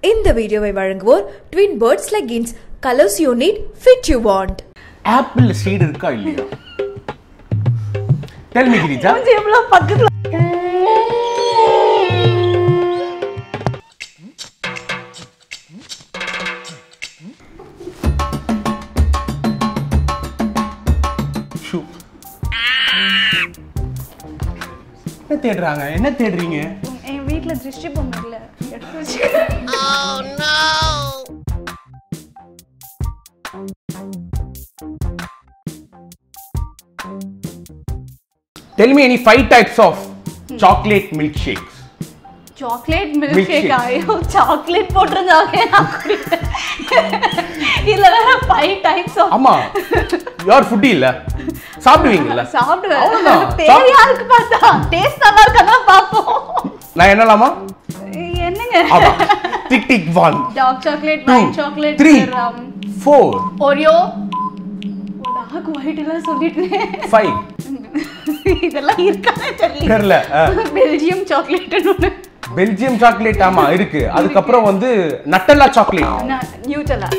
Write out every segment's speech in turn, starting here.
இந்த வீடியோவை வழங்குவோர் twin birds leggings colours you need fit you want apple seed இருக்கா இல்லையா டெல் மீ கிரிஜா எவ்வளவு பக்கத்துல ஷூ என்ன தேடுறாங்க என்ன தேடுறீங்க என் வீட்ல திருஷ்டி பொம்மை இல்ல எடுத்து வச்சு tell me any five types of chocolate milk shakes chocolate milk Milkshake. Shake ஐயோ சாக்லேட் போட்டிருந்தாங்க நான் குடிப்பேன். இதுல வேற ஃபைவ் டைப்ஸ் ஆஃப் ஆமா யார் ஃபுட்டி இல்ல சாப்பிடுவீங்கல்ல சாப்பிடுவேன் அவ்வளவுதான். பேர் யாருக்கு பார்த்தா டேஸ்ட் நல்லா இருக்கா பாப்போம் நான் என்னலாமா என்னங்க ஆமா tick tick one dark chocolate two white chocolate three four Oreo dark white எல்லாம் சொல்லிட்டேன் ஃபைவ் இதெல்லாம் இருக்கானே தெரியல தெரியல பெல்ஜியம் சாக்லேட் ஒன்று பெல்ஜியம் சாக்லேட் ஆமா இருக்கு அதுக்கப்புறம் வந்து நட்டல்லா சாக்லேட் நியூட்டலா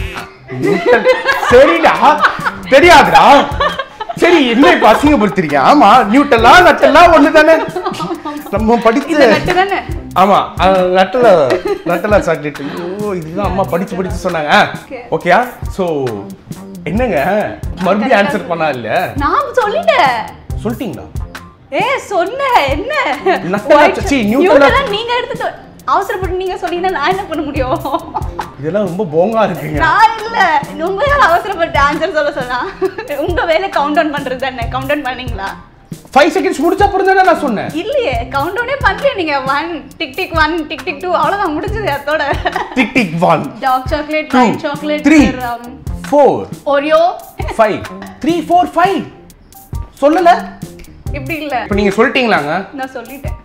சரிடா தெரியாதுடா சரி என்ன இப்ப அசிங்கப்படுத்துறீங்க ஆமா நியூட்டல்லா நட்டல்லா ஒண்ணு தானே நம்ம படிச்சு இந்த நட்டு தானே ஆமா அஹ், நட்டல நட்டலா சாக்லேட் ஓ இதுதான் அம்மா படிச்சு படிச்சு சொன்னாங்க Okay. ஓகேயா சோ என்னங்க மறுபடியும் ஆன்சர் பண்ணா இல்ல நான் சொல்லிட்டேன் சொல்லிட்டீங்களா ஏ சொன்னேன் என்ன நட்டலா- White- சீ, நியூட்டலா- நியூட்டலா நீங்க எடுத்து சொ- அவசரப்பட்டு நீங்க சொன்னீங்கன்னா நான் என்ன பண்ண முடியும் இதெல்லாம் ரொம்ப போங்கா இருக்குங்க நான் இல்ல உங்க யார் அவசரப்பட்டு ஆன்சர் சொல்ல சொன்னா உங்க வேலை கவுண்ட் டவுன் பண்றது தானே கவுண்ட் டவுன் பண்ணீங்களா ஃபைவ் செகண்ட்ஸ் முடிச்ச அப்புறம் தானே நான் சொன்னேன் இல்லையே கவுண்ட் டவுனே பண்ணல நீங்க one tick tick one tick tick two அவ்வளவுதான் முடிஞ்சது அதோட tick tick one dark chocolate Two, white chocolate three. Four Oreo five three four five சொல்லல இப்படி இல்ல இப்போ நீங்க சொல்லிட்டீங்களாங்க நான் சொல்லிட்டேன்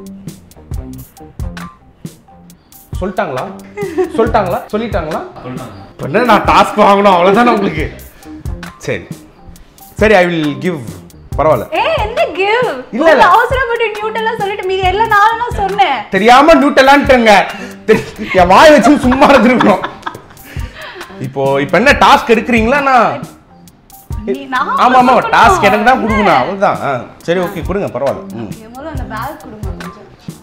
சொல்லிட்டாங்களா சொல்லிட்டாங்களா சொல்லிட்டாங்களா இப்போ என்ன நான் டாஸ்க் வாங்கணும் அவ்வளோதானே உங்களுக்கு சரி சரி ஐ வில் கிவ் பரவாயில்ல ஏ என்ன கிவ் இல்ல, இல்ல இல்ல. அவசரப்பட்டு நியூட்டெல்லாம் சொல்லிட்டு மீதி எல்லாம் நானும் நான் சொன்னேன் தெரியாம நியூட்டலான்ட்டுங்க என் வாய் வச்சு சும்மா இருந்திருக்கணும் இப்போ இப்போ என்ன டாஸ்க் எடுக்கிறீங்களா நான் நீ நான் ஆமா ஆமா கொடுக்கணும். டாஸ்க் எனக்கு தான் கொடுக்கணும் அவ்வளோதான் ஆ, சரி ஓகே கொடுங்க பரவாயில்ல ம் என் முதல்ல அந்த பேக் கொடுங்க கொஞ்சம்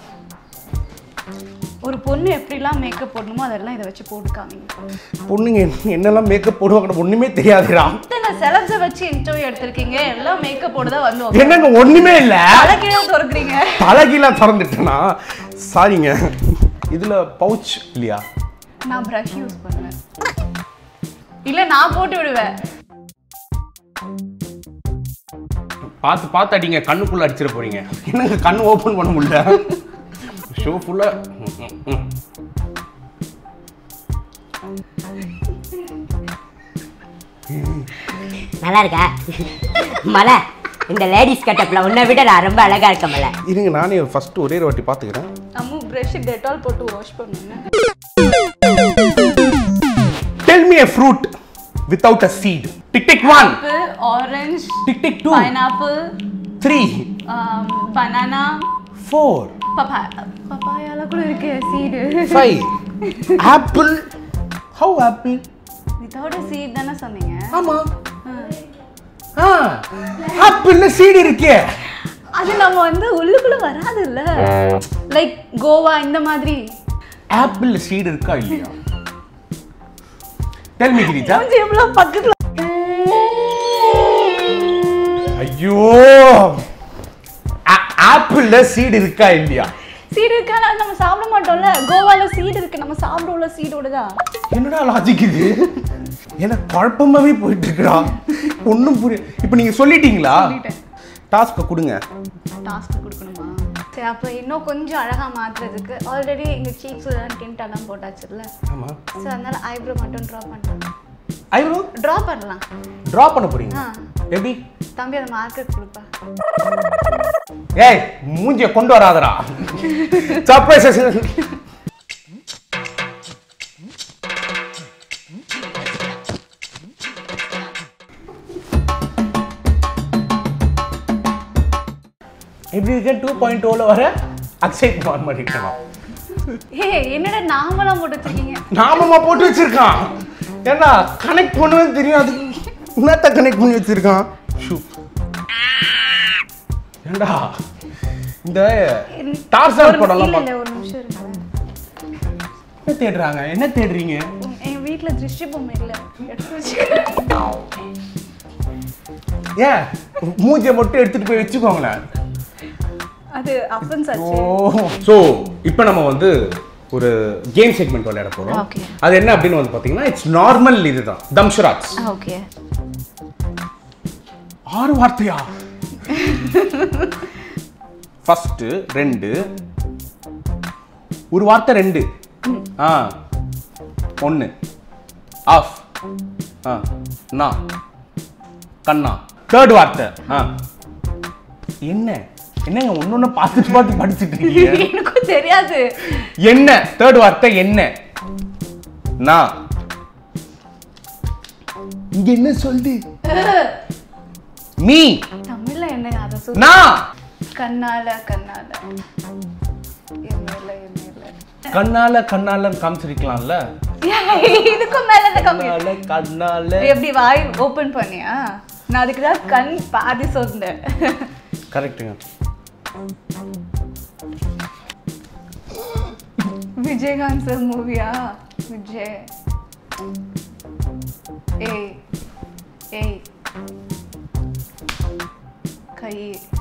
ஒரு பொண்ணு எப்படிலாம் மேக்கப் போடணுமோ அதெல்லாம் இதை வச்சு போட்டு காமிங்க பொண்ணுங்க என்ன- என்னெல்லாம் மேக்கப் போடுவாங்க ஒண்ணுமே தெரியாதுடா இத்தனை செலப்ஸை வச்சு இன்டர்வியூ எடுத்திருக்கீங்க எல்லாம் மேக்கப் போட தான் வந்து என்னங்க ஒண்ணுமே இல்ல தலைக்கீழே திறக்கிறீங்க தலகீழா திறந்துட்டேனா சாரிங்க இதுல பவுச் இல்லையா நான் ப்ரஷ் யூஸ் பண்ணுவேன் இல்ல நான் போட்டு விடுவேன் பார்த்து பார்த்து அடிங்க கண்ணுக்குள்ள அடிச்சிட போறீங்க என்னங்க கண்ணு ஓபன் பண்ண முடியல ஷோ ஃபுல்லா நல்லா இருக்கா மலை இந்த லேடிஸ் கட்டப்ல உன்னை விட நான் ரொம்ப அழகா இருக்கேன் மலை இருங்க நானே ஃபர்ஸ்ட் ஒரே ஒரு வாட்டி பார்த்துக்கிறேன் அம்மு ப்ரஷ் டெட்டால் போட்டு வாஷ் பண்ணுங்க tell me a fruit without a seed tick tick one apple orange tick tick two pineapple three banana four papaya பப்பாயால கூட இருக்கு seed five apple how apple without seed தானே சொன்னீங்க ஆமா ஆ ஆப்பிள்ல சீடு இருக்கே அது நம்ம வந்து உள்ளுக்குள்ள வராது இல்ல லைக் கோவா இந்த மாதிரி ஆப்பிள்ல சீடு இருக்கா இல்லையா டெல் மீ கிரிஜா கொஞ்சம் எவ்வளவு பக்கத்துல ஐயோ ஆப்பிள்ல சீடு இருக்கா இல்லையா சீடு இருக்கா ஆனா நம்ம சாப்பிட மாட்டோம்ல கோவால சீடு இருக்கு நம்ம சாப்பிடுவோம்ல சீடோட தான் என்னடா லாஜிக் இது எனக்கு குழப்பமாவே போயிட்டு இருக்குடா ஒன்றும் புரிய இப்போ நீங்க சொல்லிட்டீங்களா சொல்லிட்டேன். டாஸ்க்கை கொடுங்க டாஸ்க் கொடுக்கணுமா சரி அப்போ இன்னும் கொஞ்சம் அழகா மாத்துறதுக்கு ஆல்ரெடி எங்க சீக்ஸ் டிண்ட் எல்லாம் போட்டாச்சுல்ல ஆமா ஸோ அதனால ஐப்ரோ மட்டும் ட்ரா பண்ணலாம் ஐப்ரோ ட்ரா பண்ணலாம் ட்ரா பண்ண போறீங்க ஆ. எப்படி தம்பி அதை மார்க்கெட் கொடுப்பா ஏய் மூஞ்சிய கொண்டு வராதடா சர்ப்ரைஸ் எப்படி இருக்க டூ பாயிண்ட் ஓல வர அக்ஷய் குமார் மாதிரி இருக்கணும் ஏ என்னடா நாமலாம் போட்டு வச்சிருக்கீங்க நாமமா போட்டு வச்சிருக்கான் ஏன்னா கனெக்ட் பண்ணுவேன்னு தெரியும் அது என்னத்த கனெக்ட் பண்ணி வச்சிருக்கான் ஷூ ஏண்டா இந்த டார்சான் ஒரு- படம்லாம் இல்ல பார்த்து- இல்ல ஒரு நிமிஷம் இருங்க என்ன தேடுறாங்க என்ன தேடுறீங்க உம், என் வீட்ல திருஷ்டி பொம்மை இல்ல எடுத்து வச்சு ஏன் மூஞ்சியை மட்டும் எடுத்துட்டு போய் வச்சுக்கோங்களேன் அது அஃபன்ஸ் ஓ ஆச்சு ஸோ இப்போ நம்ம வந்து ஒரு கேம் செக்மெண்ட் விளையாட போறோம் Okay. அது என்ன அப்படின்னு வந்து பாத்தீங்கன்னா இட்ஸ் நார்மல் இதுதான் தம்ஷராஜ் ஓகே ஆறு வார்த்தையா ஃபர்ஸ்ட் ரெண்டு ஒரு வார்த்தை ரெண்டு ஆ ஒன்று ஆஃப் ஆ நா கண்ணா தேர்ட் வார்த்தை ஆ என்ன என்னங்க ஒன்னொன்னு பார்த்துட்டு பார்த்து படிச்சுட்டு இருக்கீங்க எனக்கும் தெரியாது என்ன தேர்ட் வார்த்தை என்ன நான் இங்க என்ன சொல்லு மீ தமிழ்ல என்ன அதை சொல்லு நான் கண்ணால கண்ணால எம்எல்ல எம்எல்ல கண்ணால கண்ணால காமிச்சிருக்கலாம்ல இதுக்கும் மேல இந்த கம்மி கண்ணால கண்ணால எப்படி வாய் ஓபன் பண்ணியா நான் அதுக்கு தான் கண் பாதி சொன்னேன் கரெக்ட்டுங்க விஜயகாந்த் சார் மூவியா விஜய் ஏய் ஏய் கை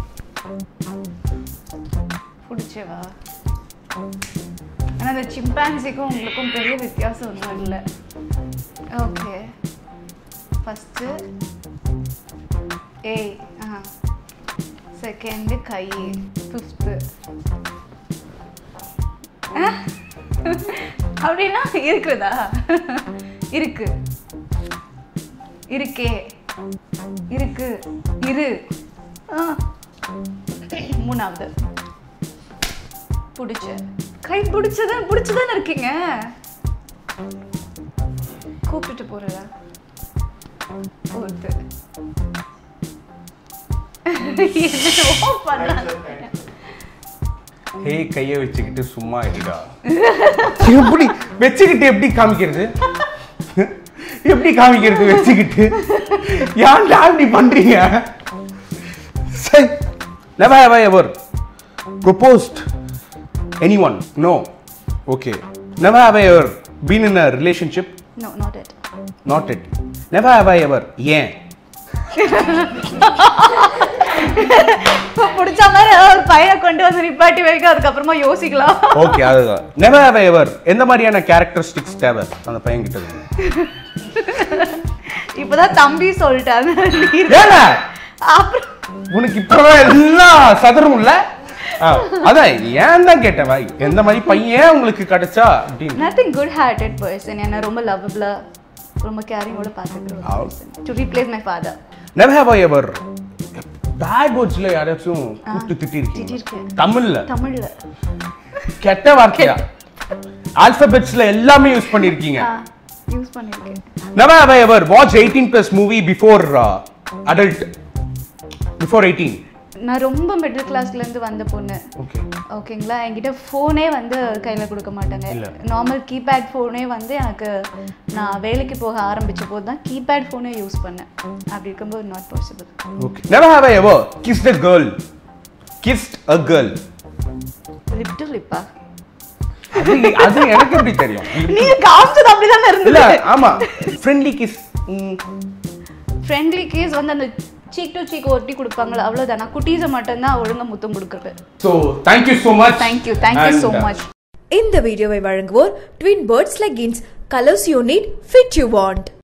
பிடிச்சவா ஆனால் அந்த சிம்பான்சிக்கும் உங்களுக்கும் பெரிய வித்தியாசம் ஒன்றும் இல்லை ஓகே ஃபஸ்ட்டு ஏய் ஆ செகண்டு கை ஃபிஃப்த்து அப்படின்னா இருக்குதா இருக்கு இருக்கே இருக்கு இரு ஆ. மூணாவது பிடிச்ச கை பிடிச்சத பிடிச்சதானே இருக்கீங்க கூப்பிட்டுட்டு போறதா ஒருத்து என்னவோ பண்ணாங்க ஹே கைய வச்சுக்கிட்டு சும்மா இருடா எப்படி வச்சுக்கிட்டு எப்படி காமிக்கிறது எப்படி காமிக்கிறது வச்சுக்கிட்டு ஏன்டா இப்படி பண்றீங்க சரி never have I ever proposed anyone no okay never have I ever been in a relationship no not it not it never have I ever ஏன் பிடிச்ச மாதிரி ஒரு பையனை கொண்டு வந்து நிப்பாட்டி வைக்க அதுக்கப்புறமா யோசிக்கலாம் ஓகே அதுதான் never have I ever எந்த மாதிரியான கேரக்டரிஸ்டிக்ஸ் தேவை அந்த பையன் கிட்ட இருந்து? இப்பதான் தம்பி சொல்லிட்டாரு ஏங்க அப்புறம் உனக்கு இப்பதான் எல்லாம் சதுரமும்ல ஆ, அதான் ஏன் தான் கேட்டேன் பாய் எந்த மாதிரி பையன் உங்களுக்கு கிடைச்சா அப்படின்னு நத்திங் குட் ஹார்ட்டட் பர்சன் என்ன ரொம்ப லவ்வபிளா ரொம்ப கேரிங்கோட பார்த்துக்கிறோம் to replace my father never have I ever bad வேர்ட்ஸ்ல யாராச்சும் கூப்பிட்டு திட்டிருக்கீங்க திட்டிருக்கேன். தமிழ்ல தமிழ்ல கெட்ட வார்த்தையா ஆல்பபெட்ஸ்ல எல்லாமே யூஸ் பண்ணிருக்கீங்க யூஸ் பண்ணிருக்கேன் never have I ever watch eighteen plus movie before adult before eighteen நான் ரொம்ப மிடில் கிளாஸ்ல இருந்து வந்த பொண்ணு ஓகே ஓகேங்களா என்கிட்ட ஃபோனே வந்து கையில் கொடுக்க மாட்டாங்க இல்ல. நார்மல் கீபேட் ஃபோனே வந்து எனக்கு நான் வேலைக்கு போக ஆரம்பிச்ச போது தான் கீபேட் ஃபோனே யூஸ் பண்ணேன் அப்படி இருக்கும்போது not possible okay never have I ever kissed a girl kissed a girl lip to லிப்பா அது அது எனக்கு எப்படி தெரியும் நீங்க காமிச்சது அப்படிதானே இல்ல இருந்தது ஆமா ஃப்ரெண்ட்லி கிஸ் ஃப்ரெண்ட்லி கேஸ் வந்து அந்த சீக் டு சீக் ஒட்டி கொடுப்பாங்களா அவ்வளோதான் நான் குட்டீஸை மட்டும்தான் ஒழுங்கா முத்தம் கொடுக்குறது so thank you so much thank you thank you so much இந்த வீடியோவை வழங்குவோர் twin birds leggings colours you need fit you want